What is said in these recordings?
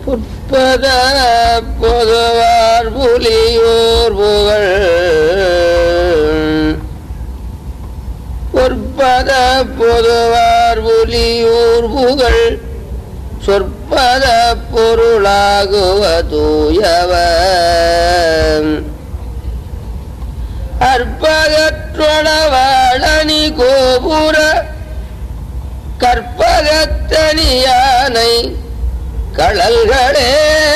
புற்பத பொதுவார் புலியூர் புகழ் பொற்பத பொதுவார் புலியூர் புகழ் சொற்பத பொருளாகுவ தூயவன் அற்பகற்றொடவாழனி கோபுர கற்பகத்தனியானை கடல்களே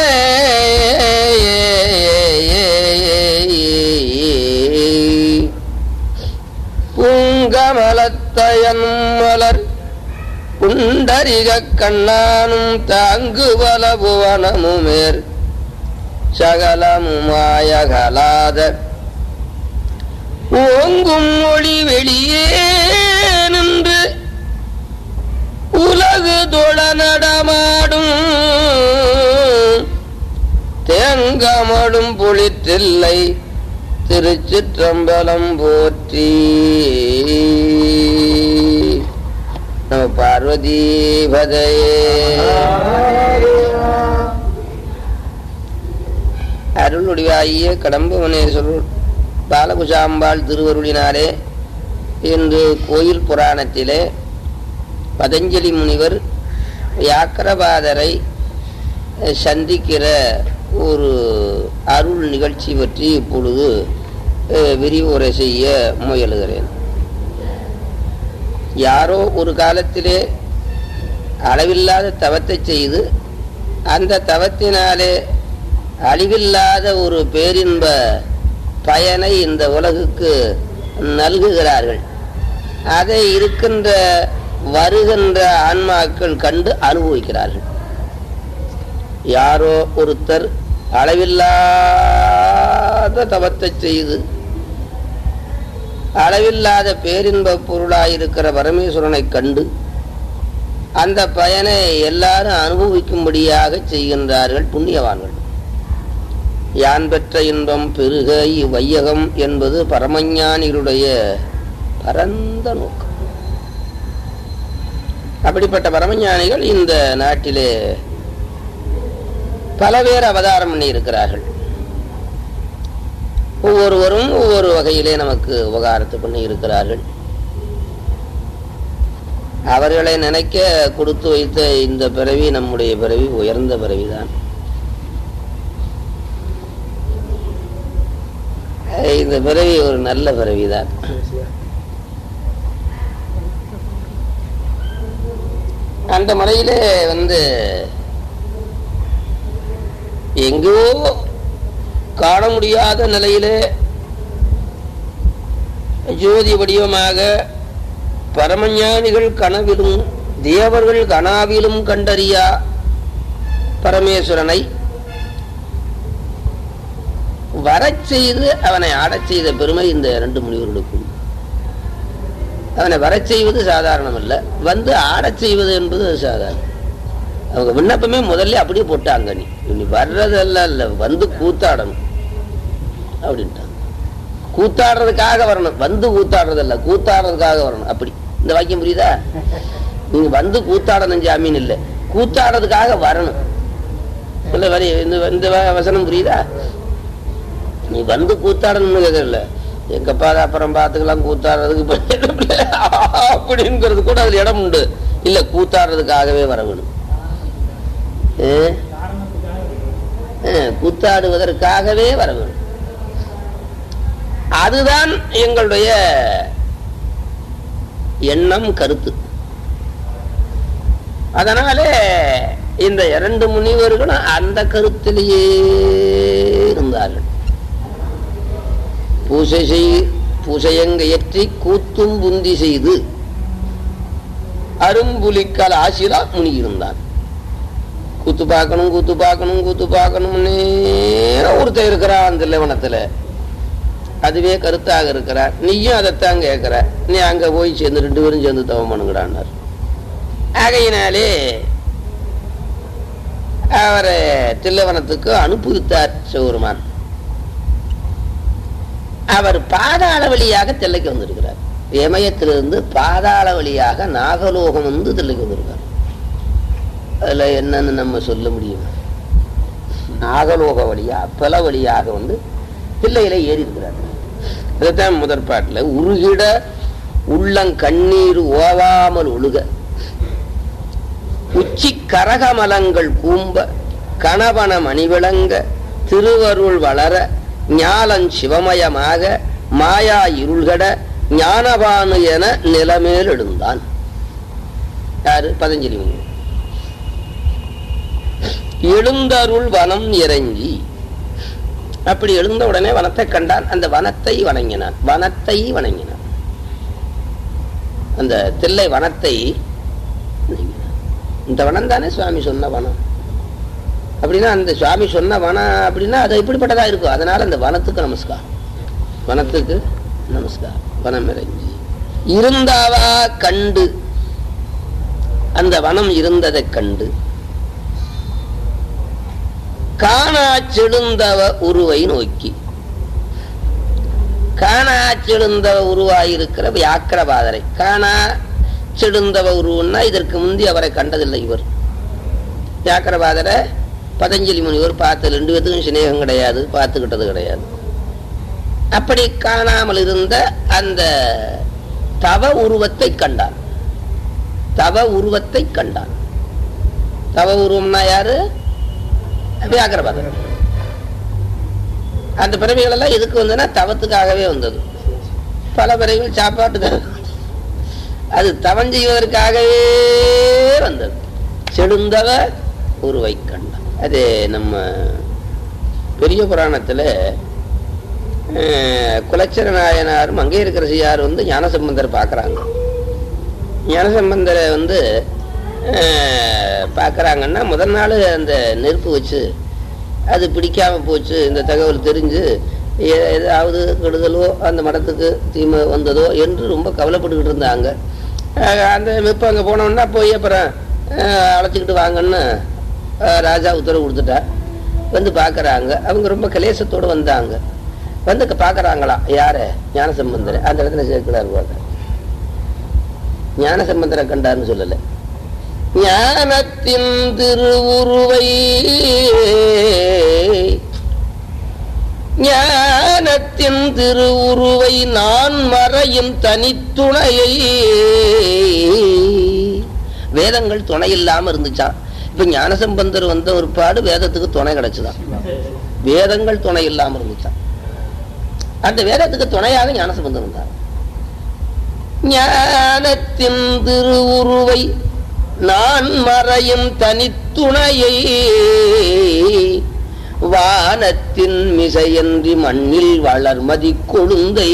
பூங்கமலத்தயன் மலர் புண்டரிக கண்ணானும் தாங்குவல புவனமுமேர் சகலமுமாயகலாத ஓங்கும் ஒளி வெளியே நின்று உலகு தொழ நடமாடும் தேங்கமடும் புளித்தில்லை திருச்சிற்றம்பலம் போற்றி நம பார்வதி பதையே அருளுடையாகிய கடம்பவனேஸ்வரர் பாலகுசாம்பாள் திருவருளினாரே என்று கோயில் புராணத்திலே பதஞ்சலி முனிவர் வியாக்கரபாதரை சந்திக்கிற ஒரு அருள் நிகழ்ச்சி பற்றி இப்பொழுது அஹ், விரிவுரை செய்ய முயலுகிறேன் யாரோ ஒரு காலத்திலே அளவில்லாத தவத்தை செய்து அந்த தவத்தினாலே அழிவில்லாத ஒரு பேரின்ப பயனை இந்த உலகுக்கு நல்குகிறார்கள் அதை இருக்கின்ற வருகின்ற ஆன்மாக்கள் கண்டு அனுபவிக்கிறார்கள் யாரோ ஒருத்தர் அளவில்லாத தவத்தை செய்து அளவில்லாத பேரின்ப பொருளாயிருக்கிற பரமேஸ்வரனை கண்டு அந்த பயனை எல்லாரும் அனுபவிக்கும்படியாக செய்கின்றார்கள் புண்ணியவான்கள் யான் பெற்ற இன்பம் பெருக இவ்வையகம் என்பது பரமஞானிகளுடைய பரந்த நோக்கம் அப்படிப்பட்ட பரமஞானிகள் இந்த நாட்டிலே பல பேர் அவதாரம் பண்ணி இருக்கிறார்கள் ஒவ்வொருவரும் ஒவ்வொரு வகையிலே நமக்கு உபகாரத்தை பண்ணி இருக்கிறார்கள் அவர்களை நினைக்க கொடுத்து வைத்த இந்த பிறவி நம்முடைய பிறவி உயர்ந்த பிறவிதான் இந்த பிறவி ஒரு நல்ல பிறவிதான் அந்த முறையிலே வந்து எங்கோ காண முடியாத நிலையிலே ஜோதி வடிவமாக பரமஞானிகள் கனவிலும் தேவர்கள் கனாவிலும் கண்டறியா பரமேஸ்வரனை வரச் செய்து அவனை ஆடச் செய்த பெருமை இந்த இரண்டு முனிவர்களுக்கும் அவனை வரச் செய்வது சாதாரணம் அல்ல வந்து ஆடச் செய்வது என்பது சாதாரணம் அவங்க விண்ணப்பமே முதல்ல அப்படியே போட்டாங்க நீ நீ வர்றதெல்லாம் இல்ல வந்து கூத்தாடணும் அப்படின்ட்டாங்க கூத்தாடுறதுக்காக வரணும் வந்து கூத்தாடுறதல்ல கூத்தாடுறதுக்காக வரணும் அப்படி இந்த வாக்கியம் புரியுதா நீங்க வந்து கூத்தாடணும் ஜாமீன் இல்ல கூத்தாடுறதுக்காக வரணும் இல்ல வரி இந்த இந்த வ- வசனம் புரியுதா நீ வந்து கூத்தாடணும்னு கேட்கல எங்கப்பா அதை அப்புறம் பார்த்துக்கலாம் கூத்தாடுறதுக்கு இப்ப அப்படிங்கிறது கூட அதுல இடம் உண்டு இல்ல கூத்தாடுறதுக்காகவே வர வேணும் ஏ? ஏ, கூத்தாடுவதற்காகவே வர வேணும் அதுதான் எங்களுடைய எண்ணம் கருத்து அதனாலே இந்த இரண்டு முனிவர்களும் அந்த கருத்திலேயே இருந்தார்கள் பூசை செய் பூசையங்கையற்றி கூத்தும் புந்தி செய்து அரும்புலிக்கால் ஆசிரா முனி இருந்தான் கூத்து பார்க்கணும் கூத்து பார்க்கணும் கூத்து பார்க்கணும்னே ஒருத்தர் இருக்கிறான் அந்த லவனத்துல அதுவே கருத்தாக இருக்கிறார் நீயும் அதைத்தான் கேட்கிற நீ அங்க போய் சேர்ந்து ரெண்டு பேரும் சேர்ந்து தவம் பண்ணுகிறான்னார் ஆகையினாலே அவரை தில்லவனத்துக்கு அனுப்புவித்தார் சிவருமான் அவர் பாதாள வழியாக தில்லைக்கு வந்திருக்கிறார் இமயத்திலிருந்து பாதாள வழியாக நாகலோகம் வந்து தில்லைக்கு வந்திருக்கார் அதுல என்னன்னு நம்ம சொல்ல முடியும் நாகலோக வழியா பல வழியாக வந்து பிள்ளையில ஏறி இருக்கிறார் அதுதான் முதற் பாட்டுல உருகிட உள்ளங்கண்ணீர் ஓவாமல் ஒழுக உச்சி கரகமலங்கள் கூம்ப கணவன மணிவிளங்க திருவருள் வளர ஞாலன் சிவமயமாக மாயா இருள்கட ஞானபானு என நிலமேல் எழுந்தான் யாரு பதஞ்சலி முனிவர். எழுந்தருள் வனம் இறங்கி அப்படி எழுந்த உடனே வனத்தை கண்டான் அந்த வனத்தை வணங்கினான் வனத்தை வணங்கினான் அந்த தில்லை வனத்தை வணங்கினான். இந்த வனம் தானே சுவாமி சொன்ன வனம் அப்படின்னா அந்த சுவாமி சொன்ன வனம் அப்படின்னா அது எப்படிப்பட்டதா இருக்கும் அதனால அந்த வனத்துக்கு நமஸ்காரம் வனத்துக்கு நமஸ்காரம் வனம் இறங்கி இருந்தாவா கண்டு அந்த வனம் இருந்ததைக் கண்டு காணா செழுந்தவ உருவை நோக்கி காணா செழுந்தவ உருவாயிருக்கிற வியாக்கிரபாதரை காணா செழுந்தவ உருவன்னா இதற்கு முந்தி அவரை கண்டதில்லை இவர் வியாக்கிரபாதரை பதஞ்சலி முனிவர் பார்த்து ரெண்டு பேத்துக்கும் சிநேகம் கிடையாது பார்த்துக்கிட்டது கிடையாது அப்படி காணாமல் இருந்த அந்த தவ உருவத்தை கண்டான் தவ உருவத்தை கண்டான் தவ உருவம்னா யாரு வியாக்கிரபாதர் அந்த பிறவிகள் எல்லாம் எதுக்கு வந்ததுன்னா தவத்துக்காகவே வந்தது பல பிறவிகள் சாப்பாட்டுக்காக அது தவம் செய்வதற்காகவே வந்தது செழுந்தவ உருவை கண்டான் அது நம்ம பெரிய புராணத்துல அஹ், குலச்சர நாயனாரும் அங்கே இருக்கிற சியார் வந்து ஞானசம்பந்தர் பார்க்கறாங்க ஞானசம்பந்தரை வந்து அஹ், பார்க்கறாங்கன்னா முதல் நாள் அந்த நெருப்பு வச்சு அது பிடிக்காம போச்சு இந்த தகவல் தெரிஞ்சு ஏ- ஏதாவது கெடுதலோ அந்த மடத்துக்கு தீமை வந்ததோ என்று ரொம்ப கவலைப்பட்டுக்கிட்டு இருந்தாங்க அஹ், அந்த இப்போ அங்கே போனோம்னா போய் அப்புறம் அஹ், அழைச்சிக்கிட்டு வாங்கன்னு அஹ், ராஜா உத்தரவு கொடுத்துட்டா வந்து பார்க்கறாங்க அவங்க ரொம்ப கலேசத்தோடு வந்தாங்க வந்து பார்க்கறாங்களாம் யாரு ஞானசம்பந்தரை அந்த இடத்துல சேர்க்கிறார் பார்க்க ஞானசம்பந்தரை கண்டார்னு சொல்லல ஞானத்தின் திருவுருவை ஞானத்தின் திருவுருவை நான் மறையும் தனித்துணையை வேதங்கள் துணை இல்லாம இருந்துச்சான் இப்ப ஞானசம்பந்தர் வந்த ஒரு பாடு வேதத்துக்கு துணை கிடைச்சுதான் வேதங்கள் துணை இல்லாம இருந்துச்சான் அந்த வேதத்துக்கு துணையாக ஞானசம்பந்தர் வந்தார் ஞானத்தின் திருவுருவை நான் மறையும் தனித்துணையை வானத்தின் மிசையன்றி மண்ணில் வளர்மதி கொழுந்தை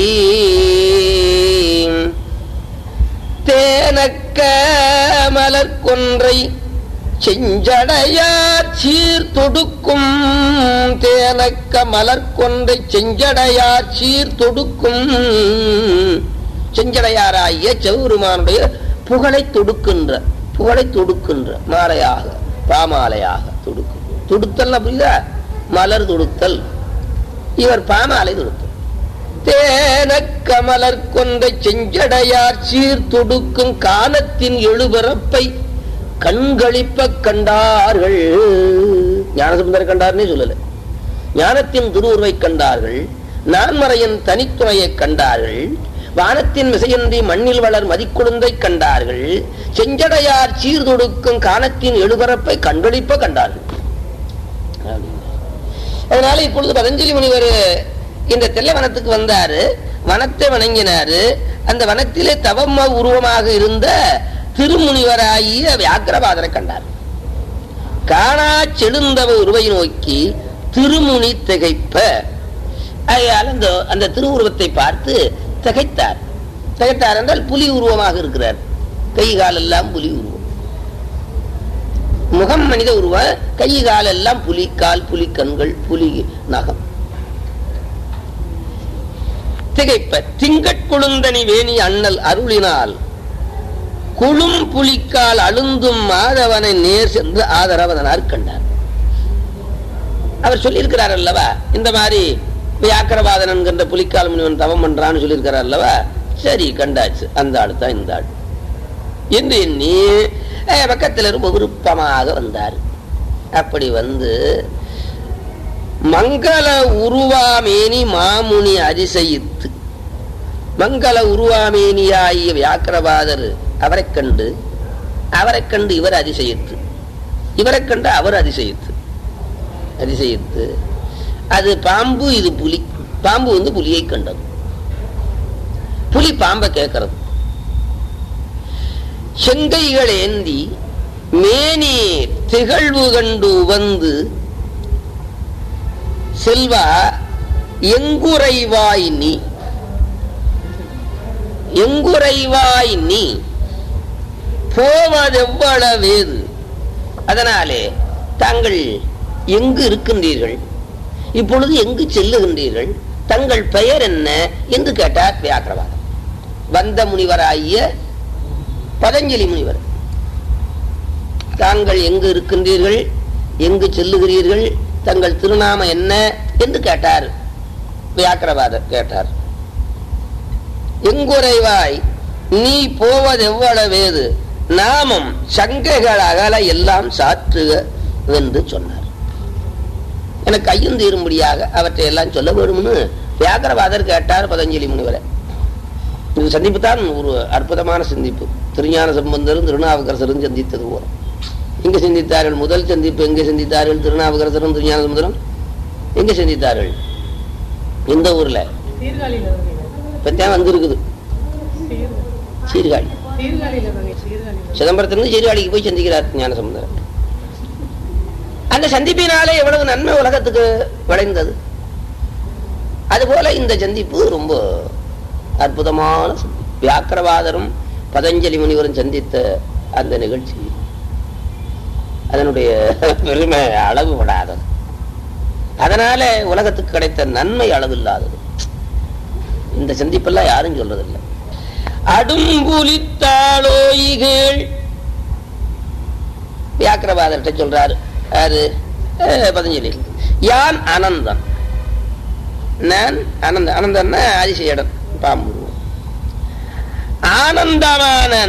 தேனக்க மலர் கொன்றை செஞ்சடையார் சீர் தொடுக்கும் தேனக்க மலர் கொன்றை செஞ்சடையார் சீர் தொடுக்கும் செஞ்சடையாராகிய செவுருமானுடைய புகழை தொடுக்கின்ற புகழை தொடுக்கின்ற மாலையாக பாமாலையாக தொடுக்கும் தொடுத்தல் புரியுதா மலர் தொடுத்தல் இவர் பாமாலை தொடுத்தல் தேனக்க மலர் கொண்ட செஞ்சடையார் சீர் தொடுக்கும் காலத்தின் எழுபிறப்பை கண்களிப்ப கண்டார்கள் ஞானசுந்தர் கண்டார்னே சொல்லல ஞானத்தின் துருவுருவை கண்டார்கள் நான்மறையின் தனித்துணையை கண்டார்கள் வானத்தின் மிசையின்றி மண்ணில் வளர் மதிக்குழுந்தை கண்டார்கள் செஞ்சடையார் சீர்தொடுக்கும் காலத்தின் எழுபரப்பை கண்களிப்ப கண்டார்கள் அதனால இப்பொழுது பதஞ்சலி முனிவர் இந்த தெல்லை வனத்துக்கு வந்தாரு வனத்தை வணங்கினாரு அந்த வனத்திலே தவம உருவமாக இருந்த திருமுனிவராகிய வியாக்கிரபாதரை கண்டார் காணா செழுந்தவ உருவை நோக்கி திருமுனி திகைப்ப ஆகையால் அந்த அந்த திருவுருவத்தை பார்த்து திகைத்தார் திகைத்தார் என்றால் புலி உருவமாக இருக்கிறார் கை காலெல்லாம் புலி உருவம் முகம் மனித உருவம் கை காலெல்லாம் புலி கால் புலி கண்கள் புலி நகம் திகைப்ப திங்கட்குழுந்தனி வேணி அண்ணல் அருளினால் குளும் புலிக்கால் அழுந்தும் மாதவனை நேர் சென்று ஆதரவதனார் கண்டார் அவர் சொல்லியிருக்கிறார் அல்லவா இந்த மாதிரி வியாக்கரவாதன் என்கின்ற புலிக்கால் முனிவன் தவம் பண்றான்னு சொல்லியிருக்கிறார் அல்லவா சரி கண்டாச்சு அந்த ஆள் தான் இந்த ஆள் என்று எண்ணி அஹ், பக்கத்துல ரொம்ப விருப்பமாக வந்தார் அப்படி வந்து மங்கள உருவாமேனி மாமுனி அதிசயித்து மங்கள உருவாமேனியாகிய வியாக்கிரவாதர் அவரைக் கண்டு அவரைக் கண்டு இவர் அதிசயித்து இவரைக் கண்டு அவர் அதிசயித்து அதிசயித்து அது பாம்பு இது புலி பாம்பு வந்து புலியை கண்டது புலி பாம்பை கேட்கறது செங்கைகள் ஏந்தி மேனி திகழ்வு கண்டு வந்து செல்வா எங்குறைவாய் நீ எங்குறைவாய் நீ போவதெவ்வளவேது அதனாலே தாங்கள் எங்கு இருக்கின்றீர்கள் இப்பொழுது எங்கு செல்லுகின்றீர்கள் தங்கள் பெயர் என்ன என்று கேட்டார் வியாக்கிரவாதம் வந்த முனிவராகிய பதஞ்சலி முனிவர் தாங்கள் எங்கு இருக்கின்றீர்கள் எங்கு செல்லுகிறீர்கள் தங்கள் திருநாமம் என்ன என்று கேட்டார் வியாக்கிரவாதர் கேட்டார் எங்குறைவாய் நீ போவது எவ்வளவேது நாமம் சங்கைகள் அகல எல்லாம் சாற்றுக என்று சொன்னார் எனக்கு ஐயும் தீரும்படியாக அவற்றை எல்லாம் சொல்ல வேண்டும்னு வியாக்கிரவாதர் கேட்டார் பதஞ்சலி முனிவரை இது சந்திப்பு தான் ஒரு அற்புதமான சந்திப்பு திருஞான சம்பந்தரும் திருநாவுக்கரசரும் சந்தித்தது போல எங்க சந்தித்தார்கள் முதல் சந்திப்பு எங்கே சந்தித்தார்கள் திருநாவுக்கரசரும் திருஞான சம்பந்தரும் எங்க சந்தித்தார்கள் இந்த ஊர்ல சீர்காழியில வகையில இப்பத்தான் வந்திருக்குது சீர் சீர்காழி சீர்காழியில வகை சீர்காழியில சிதம்பரத்திலிருந்து சீர்காழிக்கு போய் சந்திக்கிறார் ஞானசமுந்தரம் அந்த சந்திப்பினாலே எவ்வளவு நன்மை உலகத்துக்கு விளைந்தது அதுபோல இந்த சந்திப்பு ரொம்ப அற்புதமான சந்திப்பு. வியாக்கிரவாதரும் பதஞ்சலி முனிவரும் சந்தித்த அந்த நிகழ்ச்சி அதனுடைய பெருமை அளவுபடாதது அதனால உலகத்துக்கு கிடைத்த நன்மை அளவில்லாதது இந்த சந்திப்பெல்லாம் யாரும் சொல்றதில்லை அடும்புலித்தாளோயிகள் வியாக்கிரவாதர்கிட்ட சொல்றாரு யாரு அஹ், பதஞ்சலி யான் அனந்தன் நான் அனந்த அனந்தன்னா அதிசயடன் பாம்பு ஆனந்தமான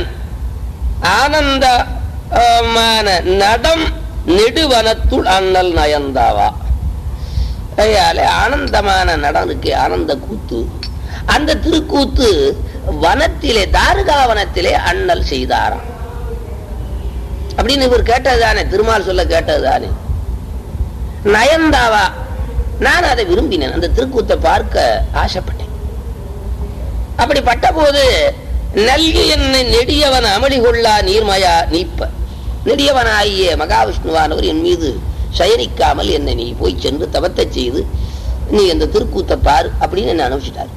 ஆனந்தமான நடம் நெடுவனத்துள் அண்ணல் நயந்தாவா கையாலே ஆனந்தமான நடம் இருக்கு ஆனந்த கூத்து அந்த திருக்கூத்து வனத்திலே தாருகாவனத்திலே அண்ணல் செய்தாராம் அப்படின்னு இவர் கேட்டதுதானே திருமால் சொல்ல கேட்டதுதானே நயந்தாவா நான் அதை விரும்பினேன் அந்த திருக்கூத்தை பார்க்க ஆசைப்பட்டேன் அப்படி பட்ட போது நல்கி என்னை நெடியவன் அமளி கொள்ளா நீர்மயா நீப்ப நெடியவனாகிய மகாவிஷ்ணுவானவர் என் மீது சயனிக்காமல் என்னை நீ போய் சென்று தவத்தை செய்து நீ அந்த திருக்கூத்தை பார் அப்படின்னு என்ன அனுப்பிச்சிட்டார்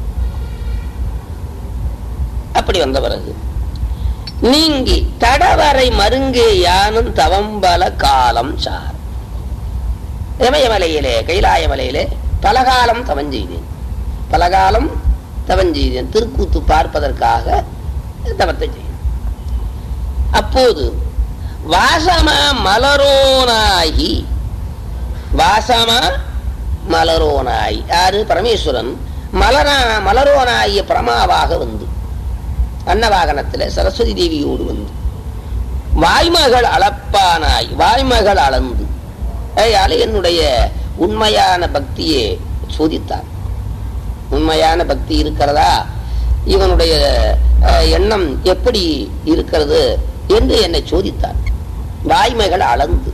அப்படி வந்த பிறகு நீங்கி தடவரை மருங்கே யானும் தவம்பல காலம் சார் இமயமலையிலே கைலாய மலையிலே பலகாலம் தவம் செய்தேன் பலகாலம் தவம் செய்தேன் திருக்கூத்து பார்ப்பதற்காக தவத்தை செய்தேன் அப்போது வாசம மலரோனாகி வாசம மலரோனாய் யாரு பரமேஸ்வரன் மலரா மலரோனாகிய பிரமாவாக வந்து அன்னவாகனத்துல சரஸ்வதி தேவியோடு வந்து வாய்மகள் அளப்பானாய் வாய்மகள் அளந்து அதனால என்னுடைய உண்மையான பக்தியை சோதித்தார் உண்மையான பக்தி இருக்கிறதா இவனுடைய அஹ், எண்ணம் எப்படி இருக்கிறது என்று என்னை சோதித்தார் வாய்மைகள் அளந்து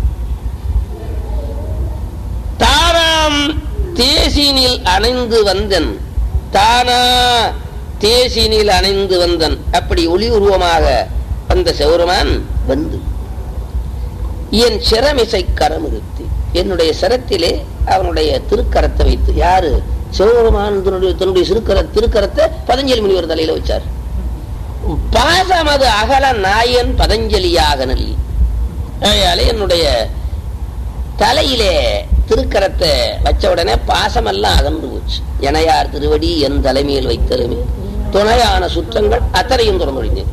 தானாம் தேசினில் அணைந்து வந்தன் தானா தேசினில் அணைந்து வந்தன் அப்படி ஒளி உருவமாக வந்த செவருமான் வந்து என் சிரமிசை கரம் இருத்தி என்னுடைய சிரத்திலே அவனுடைய திருக்கரத்தை வைத்து யாரு சிவபெருமான் தன்னுடைய தன்னுடைய சிறுக்கர திருக்கரத்தை பதஞ்சலி முனிவர் தலையில வச்சார் பாசமது அகல நாயன் பதஞ்சலியாக நலி ஆகையாலே என்னுடைய தலையிலே திருக்கரத்தை வச்ச உடனே பாசமெல்லாம் அகன்று போச்சு எனையார் திருவடி என் தலைமையில் வைத்தருமே துணையான சுற்றங்கள் அத்தனையும் துறந்தொழிந்தேன்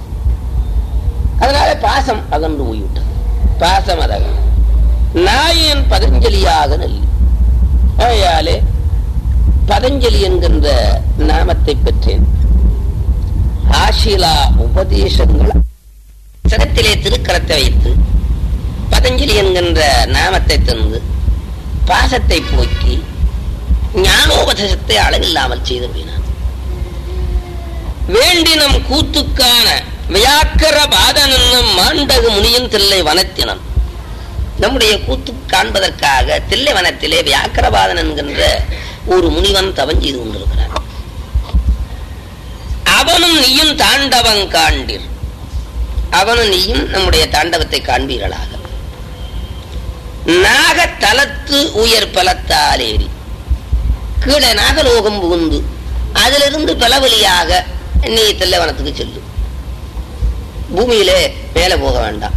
அதனால பாசம் அகன்று போய்விட்டது பாசம் அதகன் நாயன் பதஞ்சலியாக நெல்லி ஆகையாலே பதஞ்சலி என்கின்ற நாமத்தை பெற்றேன் ஆஷிலா உபதேசங்கள் சிரத்திலே திருக்கரத்தை வைத்து பதஞ்சலி என்கின்ற நாமத்தை தந்து பாசத்தை போக்கி ஞானோபதேசத்தை அளவில்லாமல் செய்தபினான் வேண்டினம் கூத்துக்கான வியாக்கர பாதனன்னும் மாண்டகு முனியும் தில்லை வனத்தினன் நம்முடைய கூத்து காண்பதற்காக தில்லை வனத்திலே வியாக்கரபாதன் என்கின்ற ஒரு முனிவன் தவம் செய்து கொண்டிருக்கிறான் அவனும் நீயும் தாண்டவம் காண்டீர் அவனும் நீயும் நம்முடைய தாண்டவத்தை காண்பீர்களாக நாகத்தலத்து உயர் பலத்தால் ஏறி கீழே நாகலோகம் புகுந்து அதிலிருந்து பல வழியாக நீ தில்லைவனத்துக்கு செல்லு பூமியிலே மேலே போக வேண்டாம்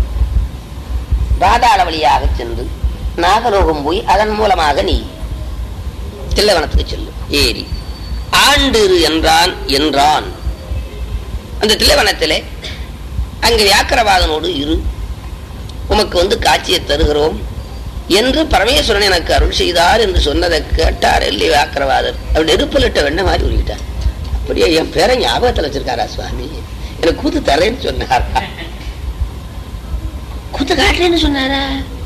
பாதாள வழியாக சென்று நாகலோகம் போய் அதன் மூலமாக நீ தில்லவனத்துக்கு செல்லு ஏறி ஆண்டிரு என்றான் என்றான் அந்த தில்லவனத்திலே அங்கு வியாக்கரவாதனோடு இரு உமக்கு வந்து காட்சியை தருகிறோம் என்று பரமேஸ்வரன் எனக்கு அருள் செய்தார் என்று சொன்னதை கேட்டார் எல்லி வியாக்கரவாதர் அவர் நெருப்பிலிட்ட வெண்ண மாதிரி உருகிட்டார் அப்படியே என் பேரை ஞாபகத்தில் வச்சிருக்காரா சுவாமி எனக்கு கூத்து தரேன்னு சொன்னாரா கூத்து காட்டுறேன்னு சொன்னாரா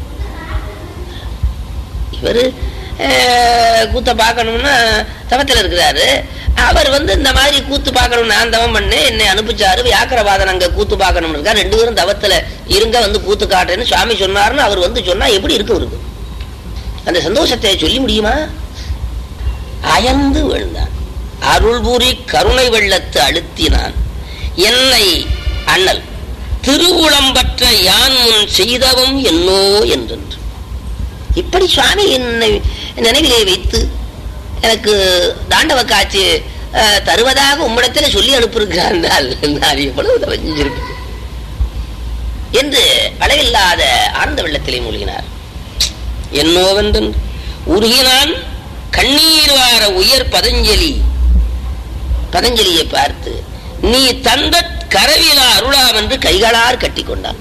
இவரு அஹ், கூத்த பார்க்கணும்னா தவத்தில் இருக்கிறாரு அவர் வந்து இந்த மாதிரி கூத்து பார்க்கணும் நான் தவம் பண்ணேன் என்னை அனுப்பிச்சாரு வியாக்கரவாதன் அங்க கூத்து பார்க்கணும்னு இருக்கா ரெண்டு பேரும் தவத்துல இருங்க வந்து கூத்து காட்டுறேன்னு சுவாமி சொன்னாருன்னு அவர் வந்து சொன்னா எப்படி இருக்கும் இருக்கு அந்த சந்தோஷத்தை சொல்லி முடியுமா அயர்ந்து விழுந்தான் அருள்பூரி கருணை வெள்ளத்து அழுத்தினான் என்னை அண்ணல் திருவுளம்பற்ற யான் முன் செய்தவும் என்னோ என்றென்று இப்படி சுவாமி என்னை நினைவிலே வைத்து எனக்கு தாண்டவ காட்சி அஹ், தருவதாக உம்மிடத்தில் சொல்லி அனுப்பியிருக்கிறார் நான் எவ்வளவு தவஞ்சிருப்பேன் என்று அளவில்லாத ஆனந்த வெள்ளத்திலே மூழ்கினார் என்னோவென்றன் உருகினான் கண்ணீர் வார உயர் பதஞ்சலி பதஞ்சலியை பார்த்து நீ தந்த கரவிலா அருளாம் என்று கைகளார் கட்டிக்கொண்டான்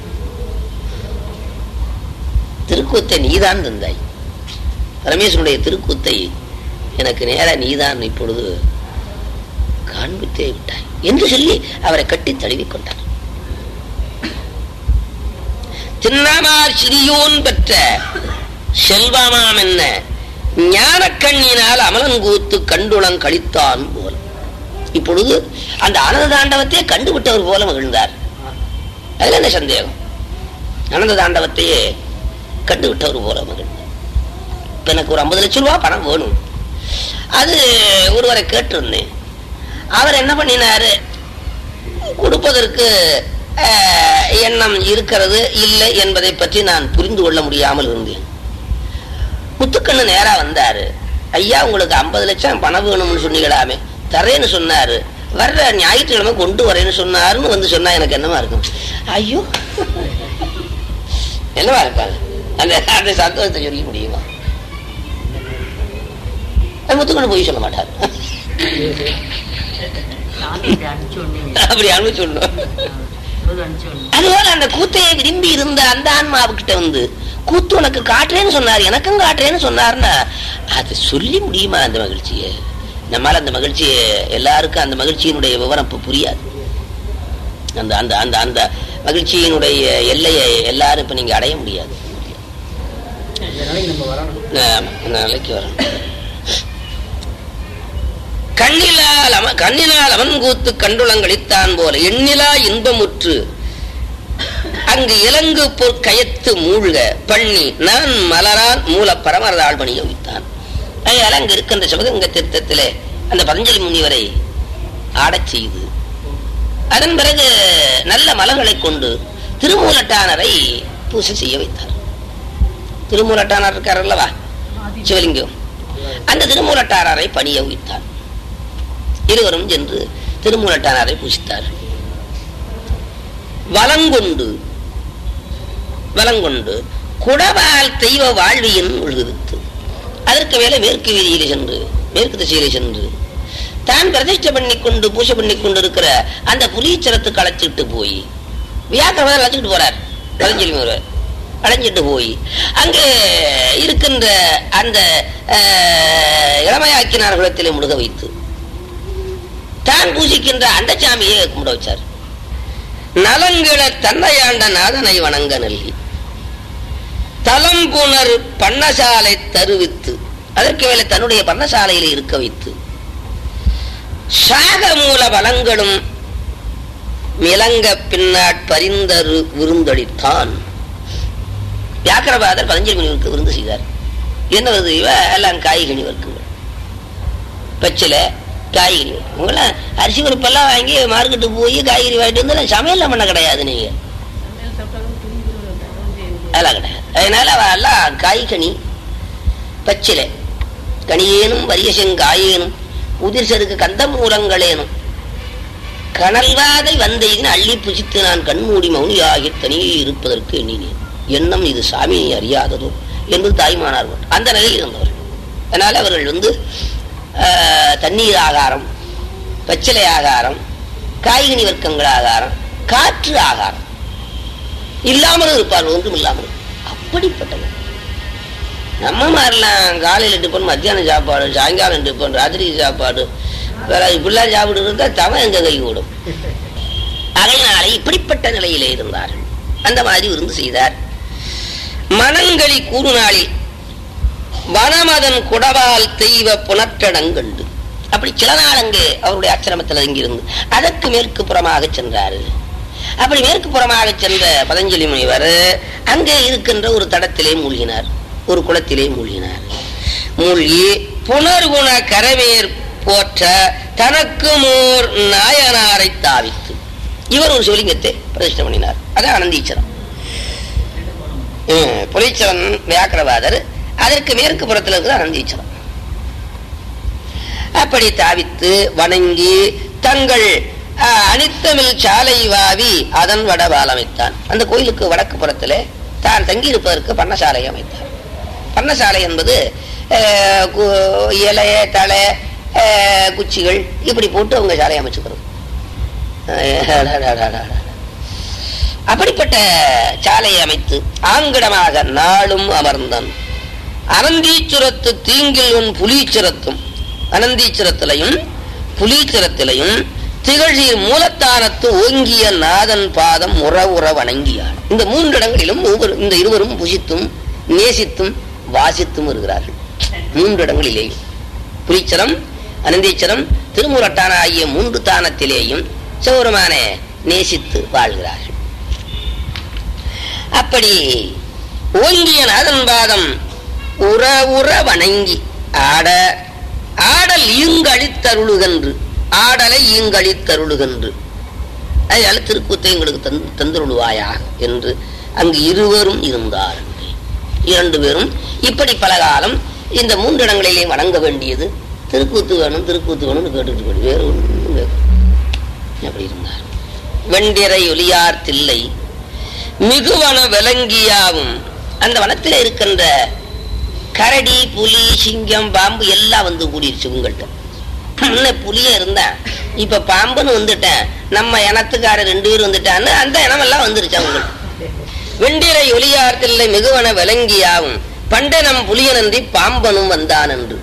திருக்கூத்தை நீதான் தந்தாய் பரமேஸ்வருடைய திருக்கூத்தை எனக்கு நேரா நீதான் இப்பொழுது காண்பித்தே விட்டாய் என்று சொல்லி அவரை கட்டி தழுவிக் கொண்டார் தின்னமார் சிறியோன் பெற்ற செல்வமாம் என்ன ஞானக்கண்ணினால் அமலங்கூத்து கண்டுளம் கழித்தான் போல இப்பொழுது அந்த ஆனந்த தாண்டவத்தையே கண்டுவிட்டவர் போல மகிழ்ந்தார் அதுல என்ன சந்தேகம் ஆனந்த தாண்டவத்தையே கண்டுவிட்டவர் போல மகிழ்ந்தார் இப்ப எனக்கு ஒரு ஐம்பது லட்சம் ரூபாய் பணம் வேணும் அது ஒருவரை கேட்டிருந்தேன் அவர் என்ன பண்ணினாரு கொடுப்பதற்கு அஹ், எண்ணம் இருக்கிறது இல்லை என்பதை பற்றி நான் புரிந்து கொள்ள முடியாமல் இருந்தேன் முத்துக்கண்ணு நேரா வந்தாரு ஐயா உங்களுக்கு ஐம்பது லட்சம் பணம் வேணும்னு சொன்னீங்களாமே தரேன்னு சொன்னாரு வர்ற ஞாயிற்றுக்கிழமை கொண்டு வரேன்னு சொன்னாருன்னு வந்து சொன்னா எனக்கு என்னவா இருக்கும் ஐயோ என்னவா இருப்பாங்க அந்த அந்த சந்தோஷத்தை சொல்லி முடியுமா அது முத்துக்கண்ணு போய் சொல்ல மாட்டார் சாமி இப்படி அனுப்பிச்சு விடுனீங்க. அப்படி அனுப்பிச்சு சொல்லணும் இப்போது அனுப்பிச்சு விடுனீங்க. அதுபோல அந்த கூத்தையை விரும்பி இருந்த அந்த ஆன்மாவுக்கிட்ட வந்து கூத்து உனக்கு காட்டுறேன்னு சொன்னார் எனக்கும் காட்டுறேன்னு சொன்னார்னா அது சொல்லி முடியுமா அந்த மகிழ்ச்சியை நம்மால அந்த மகிழ்ச்சியை எல்லாருக்கும் அந்த மகிழ்ச்சியினுடைய விவரம் இப்ப புரியாது அந்த அந்த அந்த அந்த மகிழ்ச்சியினுடைய எல்லையை எல்லாரும் இப்ப நீங்க அடைய முடியாது ஆமா, அந்த நிலைக்கு வரணும் கண்ணிலால் அவன் கண்ணினால் அவன் கூத்து கண்டுளங்களித்தான் போல எண்ணிலா இன்பமுற்று அங்கு இலங்கு பொற்கயத்து மூழ்க பண்ணி நான் மலரான் மூல பரமரதாள் பணிய வைத்தான் அதனால அங்கு இருக்கின்ற சிவகங்க தீர்த்தத்திலே அந்த பதஞ்சலி முனிவரை ஆடச் செய்து அதன் பிறகு நல்ல மலர்களை கொண்டு திருமூலட்டானரை பூசை செய்ய வைத்தார் திருமூலட்டானார் இருக்கார் அல்லவா சிவலிங்கம் அந்த திருமூலட்டாரை பணிய வைத்தார் இருவரும் சென்று திருமூலட்டானாரை பூசித்தார் வலங்கொண்டு வலங்கொண்டு குடவால் தெய்வ வாழ்வியின் உழுகுவித்து அதற்கு மேலே மேற்கு வீதியிலே சென்று மேற்கு திசையிலே சென்று தான் பிரதிஷ்டை பண்ணி கொண்டு பூஜை பண்ணி கொண்டு இருக்கிற அந்த புலீச்சரத்துக்கு அழைச்சிட்டு போய் வியாக்கிரமர் அழைச்சிட்டு போறார் பதஞ்சலி முனிவர் அழைஞ்சிட்டு போய் அங்கே இருக்கின்ற அந்த அஹ், இளமையாக்கினார் குலத்திலே முழுக வைத்து தான் பூசிக்கின்ற அந்த சாமியை கும்பிட வச்சார் நலங்கிட தன்னையாண்ட நாதனை வணங்க நல்கி தலம்புணர் பண்ணசாலை தருவித்து அதற்கு மேலே தன்னுடைய பண்ணசாலையில் இருக்க வைத்து சாக மூல வளங்களும் மிளங்க பின்னாட் பரிந்தரு விருந்தளித்தான் வியாக்கரபாதர் பதஞ்சலி முனிவருக்கு விருந்து செய்தார் என்ன வருது இவ எல்லாம் காய்கனி வர்க்கங்கள் பச்சிலை காய்கறி உங்களாம் அரிசி பருப்பெல்லாம் வாங்கி மார்க்கெட்டு போய் காய்கறி வாங்கிட்டு வந்து சமையல் பண்ண கிடையாது நீங்க சமையல் சாப்பிட்டாலும் துணிஞ்சு அதெல்லாம் கிடையாது அதனால அவ எல்லாம் காய்கனி பச்சிலை கனியேனும் வரியசெங்காயேனும் உதிர் செருக்கு கந்தமூலங்களேனும் கனல்வாதை வந்தெய்தின் அள்ளி புசித்து நான் கண்மூடி மௌனியாகி தனியே இருப்பதற்கு எண்ணினேன் எண்ணம் இது சாமியை அறியாததோ என்று தாய்மானார்கள் அந்த நிலையில் இருந்தவர்கள் அதனால அவர்கள் வந்து ஆஹ், தண்ணீர் ஆகாரம் பச்சிலை ஆகாரம் காய்கனி வர்க்கங்கள் ஆகாரம் காற்று ஆகாரம் இல்லாமலும் இருப்பார்கள் ஒன்றும் இல்லாமல் அப்படிப்பட்டவர் நம்ம மாதிரிலாம் காலையில் டிஃபன் மத்தியானம் சாப்பாடு சாயங்காலம் டிஃபன் ராத்திரி சாப்பாடு வேற இப்படிலாம் சாப்பிட்டு இருந்தா தவன் எங்க கை கூடும் அதனாலே இப்படிப்பட்ட நிலையிலே இருந்தார்கள் அந்த மாதிரி விருந்து செய்தார் மனங்களி கூறுநாளில் வனமதன் குடவால் தெய்வ புனற்றடங்கண்டு அப்படி சில நாள் அங்கே அவருடைய ஆச்சிரமத்தில் தங்கியிருந்து அதற்கு மேற்கு புறமாக சென்றார் அப்படி மேற்கு புறமாக சென்ற பதஞ்சலி முனிவர் அங்கே இருக்கின்ற ஒரு தடத்திலே மூழ்கினார் ஒரு குளத்திலே மூழ்கினார் மூழ்கி புனர்குண கரவேர் போற்ற தனக்கு மோர் நாயனாரை தாவித்து இவர் ஒரு சிவலிங்கத்தை பிரதிஷ்டை பண்ணினார் அதான் அனந்தீச்சரம் ஹம், புலீச்சரன் வியாக்கரவாதர் அதற்கு மேற்கு புறத்தில் இருக்கிற அனந்தீச்சரம் அப்படி தாவித்து வணங்கி தங்கள் அஹ், அனித்தமிழ் சாலை வாவி அதன் வடவால் அமைத்தான் அந்த கோயிலுக்கு வடக்கு புறத்திலே தான் தங்கியிருப்பதற்கு பண்ணசாலை அமைத்தார் பண்ணசாலை என்பது அஹ், கு- இலை தலை அஹ், குச்சிகள் இப்படி போட்டு அவங்க சாலை அமைச்சுக்கிறது அஹ், அடடடடடட. அப்படிப்பட்ட சாலையை அமைத்து ஆங்கிடமாக நாளும் அமர்ந்தான் அனந்தீச்சுரத்து தீங்கில் உன் புலீச்சுரத்தும் அனந்தீச்சுரத்திலையும் புலீச்சுரத்திலையும் திகழ்சீர் மூலத்தானத்து ஓங்கிய நாதன் பாதம் உற உற வணங்கியார் இந்த மூன்று இடங்களிலும் ஒவ்வொரு இந்த இருவரும் புசித்தும் நேசித்தும் வாசித்தும் இருக்கிறார்கள் மூன்று இடங்களிலேயும் புலீச்சரம் அனந்தீச்சரம் திருமுரட்டான ஆகிய மூன்று தானத்திலேயும் சிவருமான நேசித்து வாழ்கிறார்கள் அப்படி ஓங்கிய நாதன் பாதம் உற உற வணங்கி ஆட ஆடல் ஈங்கழித்தருளுகன்று ஆடலை ஈங்கழித்தருளுகன்று அதனால திருக்கூத்தை எங்களுக்கு தந்து தந்துருளுவாயா என்று அங்கு இருவரும் இருந்தார் இரண்டு பேரும் இப்படி பல காலம் இந்த மூன்று இடங்களிலே வணங்க வேண்டியது திருக்கூத்து வேணும் திருக்கூத்து வேணும்னு கேட்டுட்டு போய் வேறு ஒன்றும் கேட்க அப்படி இருந்தார் வெண்டிரை ஒலியார் தில்லை மிகுவன விலங்கியாவும் அந்த வனத்தில் இருக்கின்ற கரடி புலி சிங்கம் பாம்பு எல்லாம் வந்து கூடிருச்சு உங்கள்கிட்ட முன்ன புலிய இருந்தேன் இப்ப பாம்புன்னு வந்துட்டேன் நம்ம இனத்துக்கார ரெண்டு பேரும் வந்துட்டான்னு அந்த இனமெல்லாம் வந்துருச்சு அவங்களுக்கு வெண்டிரை ஒலியார்த்தில்லை மிகுவன விலங்கியாவும் பண்டனம் புலியனன்றி பாம்பனும் வந்தான் என்று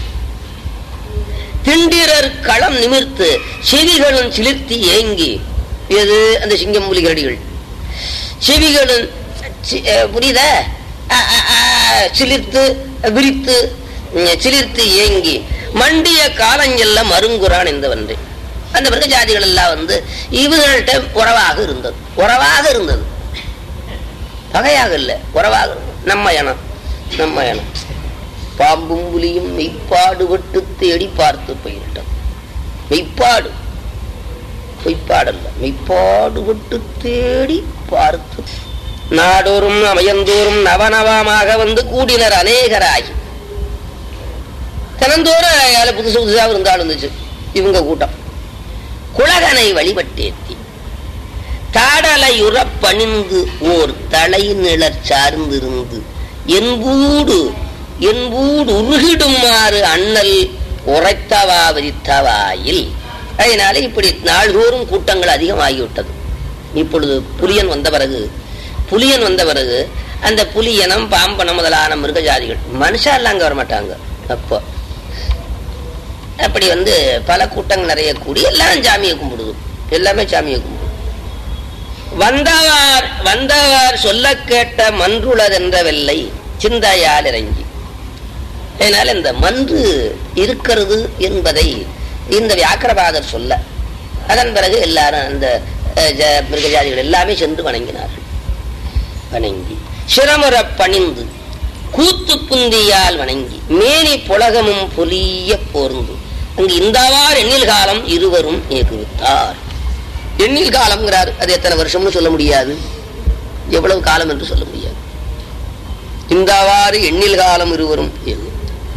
திண்டிரர் களம் நிமிர்த்து செவிகளும் சிலிர்த்தி ஏங்கி எது அந்த சிங்கம் புலி கரடிகள் செவிகளும் சி- அஹ் புரியுதா அ- அ- அ- சிலிர்த்து விரித்து உம், சிலிர்த்து ஏங்கி மண்டிய காலஞ்செல்ல மருங்குறான் என்றவன்றே அந்த மிருக ஜாதிகள் எல்லாம் வந்து இவர்கள்ட்ட உறவாக இருந்தது உறவாக இருந்தது பகையாக இல்லை உறவாக இருந்தது நம்ம இனம் நம்ம இனம் பாம்பும் புலியும் மெய்ப்பாடு விட்டு தேடி பார்த்து போயிட்டோம் மெய்ப்பாடு பொய்ப்பாடல்ல மெய்ப்பாடு விட்டு தேடி பார்த்து நாடோறும் அமையந்தோறும் நவநவமாக வந்து கூடினர் அநேகராகி தினந்தோறும் யாரு புதுசு புதுசா இருந்தாலும் இருந்துச்சு இவங்க கூட்டம் குலகனை வழிபட்டேத்தி தாடலையுற பணிந்து ஓர் தலை நிழற் சார்ந்திருந்து என்பூடு என்பூடு உருகிடுமாறு அண்ணல் உரைத்தவா விரித்தவாயில் அதனால இப்படி நாள்தோறும் கூட்டங்கள் அதிகமாகிவிட்டது இப்பொழுது புலியன் வந்த பிறகு புலியன் வந்த பிறகு அந்த புலியனம் பாம்பனம் முதலான மிருக ஜாதிகள் மனுஷாலாம் அங்க வர மாட்டாங்க அப்போ அப்படி வந்து பல கூட்டங்கள் நிறைய கூடி எல்லாம் சாமியை கும்பிடுது எல்லாமே சாமியை கும்பிடுது வந்தவார் வந்தவார் சொல்ல கேட்ட மன்றுளதென்ற வெள்ளை சிந்தையால் இறங்கி அதனால இந்த மன்று இருக்கிறது என்பதை இந்த வியாக்கரபாதர் சொல்ல அதன் பிறகு எல்லாரும் அந்த அஹ், ஜ- மிருகஜாதிகள் எல்லாமே சென்று வணங்கினார்கள் வணங்கி சிரமுற பணிந்து கூத்து புந்தியால் வணங்கி மேனி புலகமும் பொலிய போர்ந்து அங்கு இந்தவார் எண்ணில் காலம் இருவரும் ஏகுவித்தார் எண்ணில் காலம்ங்கிறார் அது எத்தனை வருஷம்னு சொல்ல முடியாது எவ்வளவு காலம் என்று சொல்ல முடியாது இந்தவாறு எண்ணில் காலம் இருவரும் ஏகு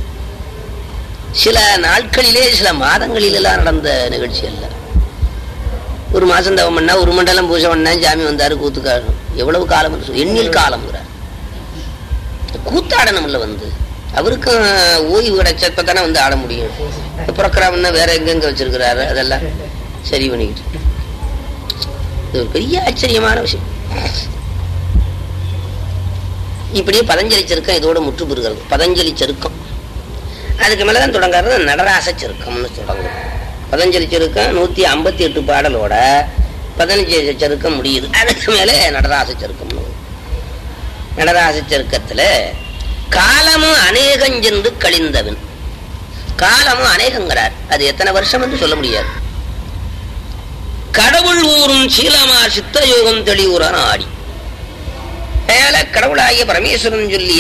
சில நாட்களிலே சில மாதங்களிலெல்லாம் நடந்த நிகழ்ச்சி அல்ல ஒரு மாசம் தவம் பண்ணா ஒரு மண்டலம் பூஜை பண்ணா சாமி வந்தாரு கூத்துக்காரணும் எவ்வளவு காலம் என்று சொல்லு. எண்ணில் காலம்ங்கிறார் கூத்தாடணும்ல வந்து அவருக்கும் ஓய்வு கிடைச்சப்ப தானே வந்து ஆட முடியும் புறக்கிறாமன்னா வேற எங்கெங்க வச்சிருக்கிறாரு அதெல்லாம் சரி பண்ணிக்கிட்டு இது ஒரு பெரிய ஆச்சரியமான விஷயம் இப்படியே பதஞ்சலி சருக்கம் இதோட முற்று பெறுகிறது பதஞ்சலி சருக்கம் அதுக்கு மேலதான் தொடங்குறது நடராச சருக்கம்னு தொடங்கும் பதஞ்சலி சருக்கம் நூத்தி ஐம்பத்தி எட்டு பாடலோட பதினஞ்சு சருக்கம் முடியுது அதுக்கு மேல நடராச சருக்கம்னு வரும். நடராச சருக்கத்துல காலமும் அநேகம் சென்று கழிந்தவன் காலமும் அநேகங்கிறார் அது எத்தனை வருஷம் என்று சொல்ல முடியாது கடவுள் ஊரும் சீலமார் சித்த யோகம் தெளிவுறான் ஆடி மேல கடவுளாகிய பரமேஸ்வரன் சொல்லிய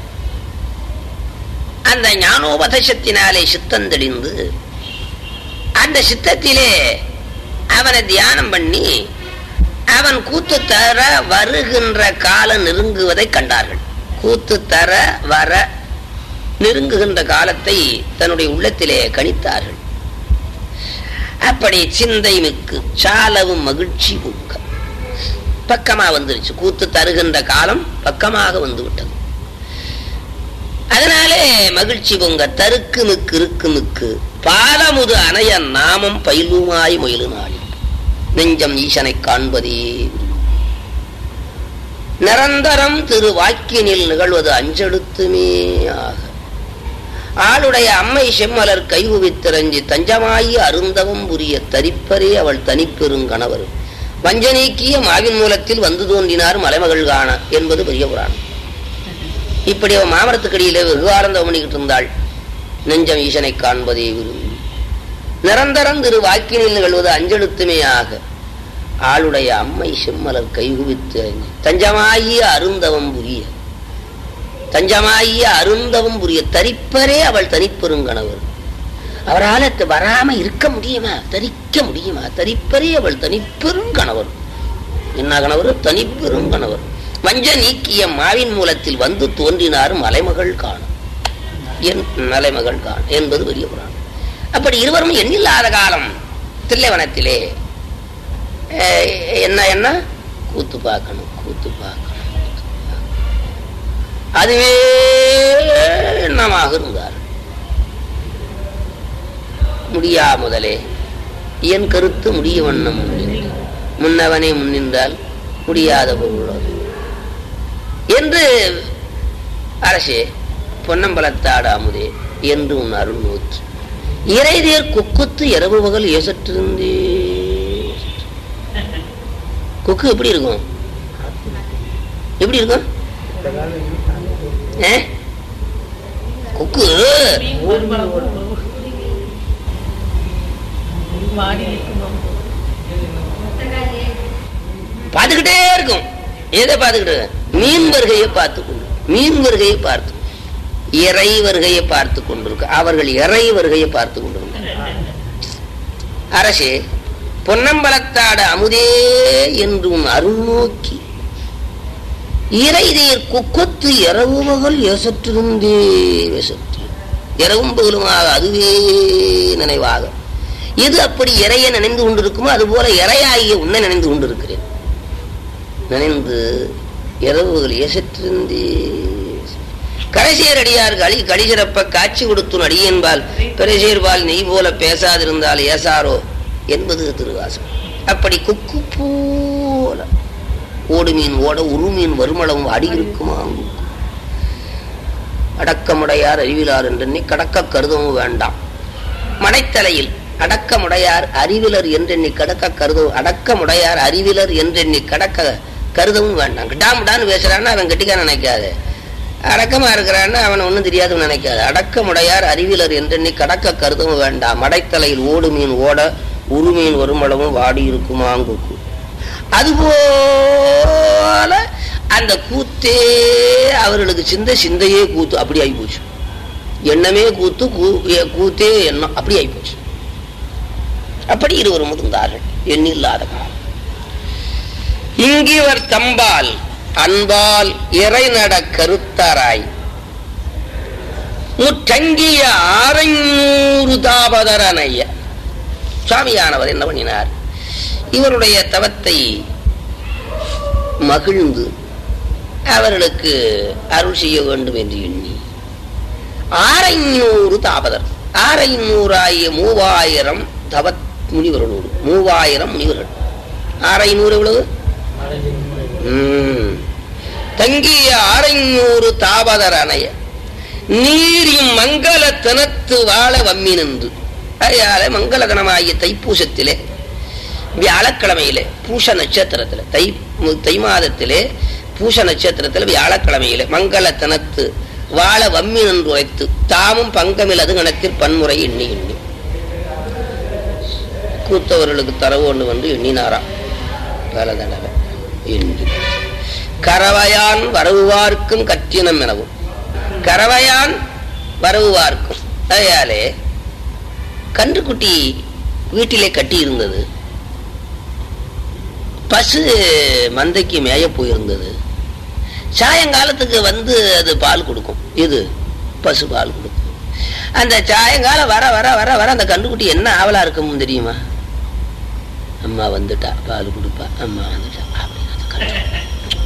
அந்த ஞானோபதேசத்தினாலே சித்தம் தெளிந்து அந்த சித்தத்திலே அவனை தியானம் பண்ணி அவன் கூத்து தர வருகின்ற காலம் நெருங்குவதை கண்டார்கள் கூத்து தர வர நெருங்குகின்ற காலத்தை தன்னுடைய உள்ளத்திலே கணித்தார்கள் அப்படி சிந்தை மிக்கு சாலவும் மகிழ்ச்சி உங்க பக்கமா வந்துருச்சு கூத்து தருகின்ற காலம் பக்கமாக வந்து விட்டது அதனாலே மகிழ்ச்சி பொங்க தருக்கு மிக்கு இருக்கு மிக்கு பாலமுது அணைய நாமம் பயிலுமாய் முயலு நாளி நெஞ்சம் ஈசனை காண்பதே நிரந்தரம் திரு வாக்கியனில் நிகழ்வது அஞ்செழுத்துமே ஆக ஆளுடைய அம்மை செம்மலர் கைகுவித்திரஞ்சி தஞ்சமாயி அருந்தவம் புரிய தரிப்பரே அவள் தனிப்பெருங்கணவர் வஞ்ச நீக்கிய மாவின் மூலத்தில் வந்து தோன்றினார் மலைமகள் காண என்பது பெரிய புராணம் இப்படி அவன் மாமரத்துக்கடியிலே வெகுவாரந்தம் பண்ணிக்கிட்டு இருந்தாள் நெஞ்சம் ஈசனை காண்பதே விரும்பி நிரந்தரம் திரு வாக்கினில் நிகழ்வது அஞ்செழுத்துமே ஆக ஆளுடைய அம்மை செம்மலர் கைகுவித்து அஞ்சி தஞ்சமாகிய அருந்தவம் புரிய தஞ்சமாகிய அருந்தவம் புரிய தரிப்பரே அவள் தனிப்பெருங்கணவர் அவரால் அது வராம இருக்க முடியுமா தரிக்க முடியுமா தரிப்பரே அவள் தனிப்பெருங்கணவர் என்ன கணவர் தனிப்பெருங்கணவர் வஞ்ச நீக்கிய மாவின் மூலத்தில் வந்து தோன்றினார் மலைமகள் காணும் என் மலைமகள் காணும் என்பது பெரிய புராணம் அப்படி இருவரும் எண்ணில்லாத காலம் தில்லைவனத்திலே அஹ், என்ன என்ன கூத்து பார்க்கணும் கூத்து பார்க்கணும் கூத்து பார்க்கணும். அதுவே எண்ணமாக இருந்தார் முடியா முதலே என் கருத்து முடிய வண்ணம் முன்னின்று. முன்னவனே முன்னின்றால் முடியாத பொருளோடு என்று அரசே பொன்னம்பலத்தாடு அமுதே என்று உன் அருள் நூற்று இறைதேர் குக்குத்து இரவு பகல் ஏசற்றிருந்தே குக்கு எப்படி இருக்கும் எப்படி இருக்கும் ஏ? குக்கு வாடி நிற்கும் பார்த்துக்கிட்டே இருக்கும் எதை பார்த்துக்கிட்டு மீன் வருகையை பார்த்து கொண்டு மீன் வருகையை பார்த்து இறை வருகையை பார்த்து கொண்டிருக்கு அவர்கள் இறை வருகையை பார்த்து கொண்டிருக்க அரசே பொன்னம்பலத்தாட அமுதே என்று உன் அருள் நோக்கி இறைதேர் குக்கத்து இரவு பகல் எசற்றிருந்தே எசற்று இரவும் பகலுமாக அதுவே நினைவாக எது அப்படி இறைய நினைந்து கொண்டிருக்குமோ அதுபோல இறையாகிய உன்னை நினைந்து கொண்டிருக்கிறேன் நினைந்து இரவுகள் எசற்றிருந்தே கடைசியர் அடியார் களி களி சிறப்ப காட்சி கொடுத்துன் அடியேன்பால் பிறசேர்பால் நெய் போல பேசாதிருந்தால் ஏசாரோ என்பது திருவாசம் அப்படி குக்கு போல ஓடு மீன் ஓட உரு மீன் வருமளவும் அடி இருக்குமா அடக்கமுடையார் அறிவிலார் என்றெண்ணி கடக்க கருதவும் வேண்டாம் மடைத்தலையில் அடக்கமுடையார் அறிவிலர் என்றெண்ணி கடக்க கருதவும் அடக்கமுடையார் அறிவிலர் என்றெண்ணி கடக்க கருதவும் வேண்டாம் கிட்டாமுடான்னு பேசுறான்னு அவன் கெட்டிக்கா நினைக்காது அடக்கமா இருக்கிறான்னு அவன் ஒன்றும் தெரியாதுன்னு நினைக்காது அடக்கமுடையார் அறிவிலர் என்றெண்ணி கடக்க கருதவும் வேண்டாம் மடைத்தலையில் ஓடு மீன் ஓட உருமீன் வருமளவும் வாடி இருக்குமாங்குக்கு அதுபோல அந்த கூத்தே அவர்களுக்கு சிந்த சிந்தையே கூத்து அப்படி ஆகி போச்சு எண்ணமே கூத்து கூ- எ- கூத்தே எண்ணம் அப்படி ஆகி போச்சு அப்படி இருவரும் இருந்தார்கள் எண்ணில்லாத காலம் இங்கிவர் தம்பால் அன்பால் இறைநட கருத்தாராய் முற்றங்கிய ஆரைநூறு தாபதரனைய சுவாமியானவர் என்ன பண்ணினார் இவருடைய தவத்தை மகிழ்ந்து அவர்களுக்கு அருள் செய்ய வேண்டும் என்று எண்ணி ஆரைநூறு தாபதர் ஆரைநூறாய மூவாயிரம் தவ முனிவர்களோடு மூவாயிரம் முனிவர்கள் ஆரைநூறு எவ்வளவு ம். தங்கிய ஆரைநூறு தாபதர் அணைய நீரின் மங்கள தினத்து வாழ வம்மி நின்று அதையால மங்களகணமாகிய தைப்பூசத்திலே வியாழக்கிழமையிலே பூச நட்சத்திரத்திலே தை தை மாதத்திலே பூச நட்சத்திரத்தில் வியாழக்கிழமையிலே மங்கள தினத்து வாழ வம்மி நின்று உரைத்து தாமும் பங்கமில்லது கணத்தில் பன்முறை எண்ணி எண்ணி கூத்தவர்களுக்கு தரவு ஒன்று வந்து எண்ணினாராம் பல தடவை எண்ணி கரவையான் வரவுவார்க்கும் கற்றினம் எனவும் கரவையான் வரவுவார்க்கும் அதையாலே கன்றுக்குட்டி வீட்டிலே கட்டி இருந்தது பசு மந்தைக்கு மேய போயிருந்தது சாயங்காலத்துக்கு வந்து அது பால் கொடுக்கும் இது பசு பால் கொடுக்கும் அந்த சாயங்காலம் வர வர வர வர அந்த கன்றுக்குட்டி என்ன ஆவலா இருக்கும் தெரியுமா அம்மா வந்துட்டா பால் கொடுப்பா அம்மா வந்துட்டா அப்படின்னு அது கன்று.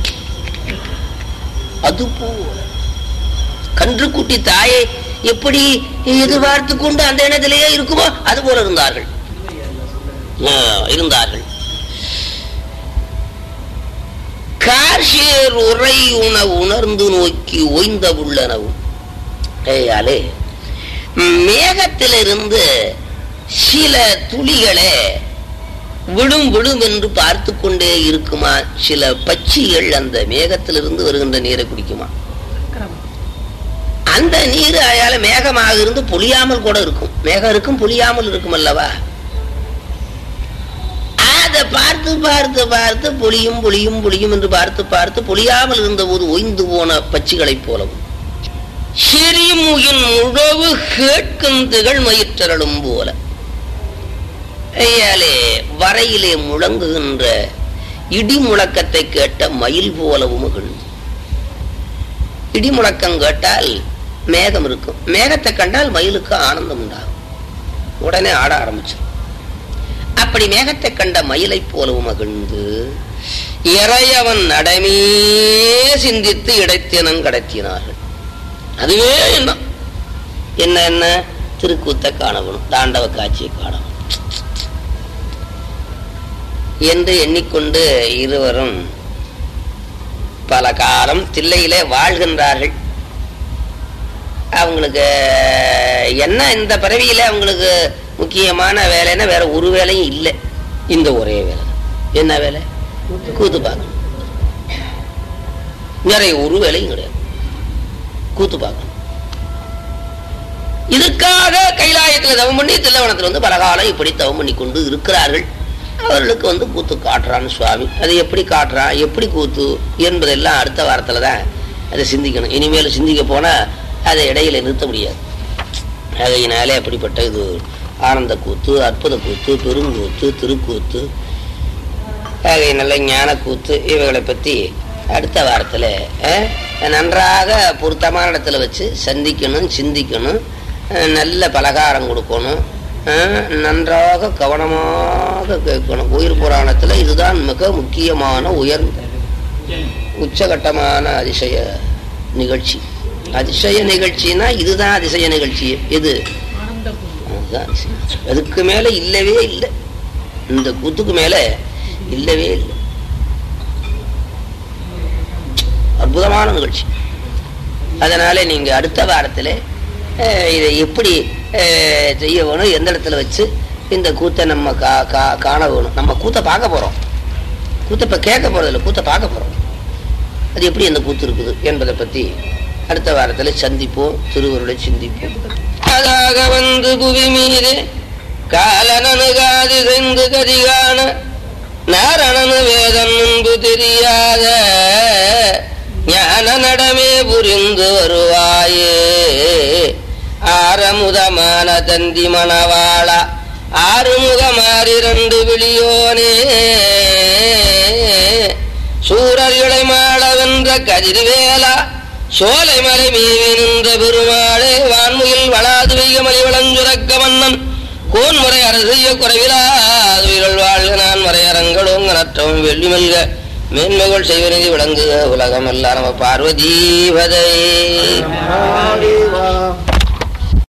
அது போல கன்றுக்குட்டி தாயை எப்படி எதிர்பார்த்து கொண்டு அந்த இடத்திலேயே இருக்குமோ அது போல இருந்தார்கள் ஆ, இருந்தார்கள் கார்ஷேர் உரை உண உணர்ந்து நோக்கி ஓய்ந்த உள்ளனவும் ஏயாலே மேகத்திலிருந்து சில துளிகளே விழும் விழும் என்று பார்த்து கொண்டே இருக்குமா சில பட்சிகள் அந்த மேகத்திலிருந்து வருகின்ற நீரை குடிக்குமா அந்த நீர் அயால மேகமாக இருந்து பொழியாமல் கூட இருக்கும் மேகம் இருக்கும் பொழியாமல் இருக்கும் அல்லவா அதை பார்த்து பார்த்து பார்த்து பொழியும் பொழியும் பொழியும் என்று பார்த்து பார்த்து பொழியாமல் இருந்தபோது ஓய்ந்து போன பட்சிகளைப் போலவும் சிறிமுகின் முழவு கேட்கும் திகழ் மயிற்றரலும் போல ஐயாலே வரையிலே முழங்குகின்ற இடி முழக்கத்தை கேட்ட மயில் போலவும் மகிழ்ந்து இடி முழக்கம் கேட்டால் மேகம் இருக்கும் மேகத்தை கண்டால் மயிலுக்கு ஆனந்தம் உண்டாகும் உடனே ஆட ஆரம்பிச்சிடும் அப்படி மேகத்தை கண்ட மயிலைப் போலவும் மகிழ்ந்து இறையவன் நடமே சிந்தித்து இடைத்தினம் கடத்தினார்கள் அதுவே என்ன என்ன என்ன திருக்கூத்தை காணவனும் தாண்டவ காட்சியை காணவனும் என்று எண்ணிக்கொண்டு இருவரும் பல காலம் தில்லையிலே வாழ்கின்றார்கள் அவங்களுக்கு என்ன இந்த பிறவியில அவங்களுக்கு முக்கியமான வேலைன்னா வேற ஒரு வேலையும் இல்லை இந்த ஒரே வேலை தான். என்ன வேலை கூத்து பார்க்கணும் வேற ஒரு வேலையும் கிடையாது கூத்து பார்க்கணும் இதுக்காக கைலாயத்தில் தவம் பண்ணி தில்லவனத்தில் வந்து பலகாலம் இப்படி தவம் பண்ணி கொண்டு இருக்கிறார்கள் அவர்களுக்கு வந்து கூத்து காட்டுறான்னு சுவாமி அது எப்படி காட்டுறான் எப்படி கூத்து என்பதெல்லாம் அடுத்த வாரத்தில் தான் அதை சிந்திக்கணும் இனிமேல் சிந்திக்க போனால் அதை இடையில நிறுத்த முடியாது ஆகையினாலே அப்படிப்பட்ட இது ஆனந்த கூத்து அற்புத கூத்து பெருங்கூத்து திருக்கூத்து ஆகையினால ஞான கூத்து இவைகளை பற்றி அடுத்த வாரத்தில் நன்றாக பொருத்தமான இடத்துல வச்சு சந்திக்கணும் சிந்திக்கணும் அஹ், நல்ல பலகாரம் கொடுக்கணும் அஹ், நன்றாக கவனமாக கேட்கணும் உயிர் புராணத்தில் இதுதான் மிக முக்கியமான உயர்ந்த உச்சகட்டமான அதிசய நிகழ்ச்சி அதிசய நிகழ்ச்சினா இதுதான் அதிசய நிகழ்ச்சி எது ஆனந்த கூத்து. அதுதான் அதிசயம். அதுக்கு மேல இல்லவே இல்லை இந்த கூத்துக்கு மேல இல்லவே இல்லை அற்புதமான நிகழ்ச்சி அதனால நீங்க அடுத்த வாரத்துல அஹ், இதை எப்படி அஹ், செய்ய வேணும் எந்த இடத்துல வச்சு இந்த கூத்தை நம்ம கா கா காண வேணும் நம்ம கூத்தை பார்க்க போறோம் கூத்தை இப்ப கேட்க போறது இல்லை கூத்தை பார்க்க போறோம் அது எப்படி அந்த கூத்து இருக்குது என்பதை பத்தி அடுத்த வாரத்துல சந்திப்போம் திருவருளை சிந்திப்போம் அதாக வந்து புவி மீது காலனனுகாது சென்று கதிகான நாரணனு வேதம் முன்பு தெரியாத ஞான நடமே புரிந்து வருவாயே ஆரமுதமான தந்தி மணவாளா ஆறுமுகமாறிரண்டு விழியோனே சூரர்களை மாளவென்ற கதிர்வேலா சோலை மலை மீவி நின்ற பெருமாளே வான்முகில் வளாது வெய்யமலி வளஞ்சுரக்க மன்னன் கோன்முறை அரசிய குறைவிலாது உயிரல் வாழ்க நான் மறையரங்களும் நற்றவும் வெள்ளி மல்க மேன்மைகள் செய்வனதி விளங்குக உலகம் எல்லாம் நம்ம பார்வதீபதை மகாதேவா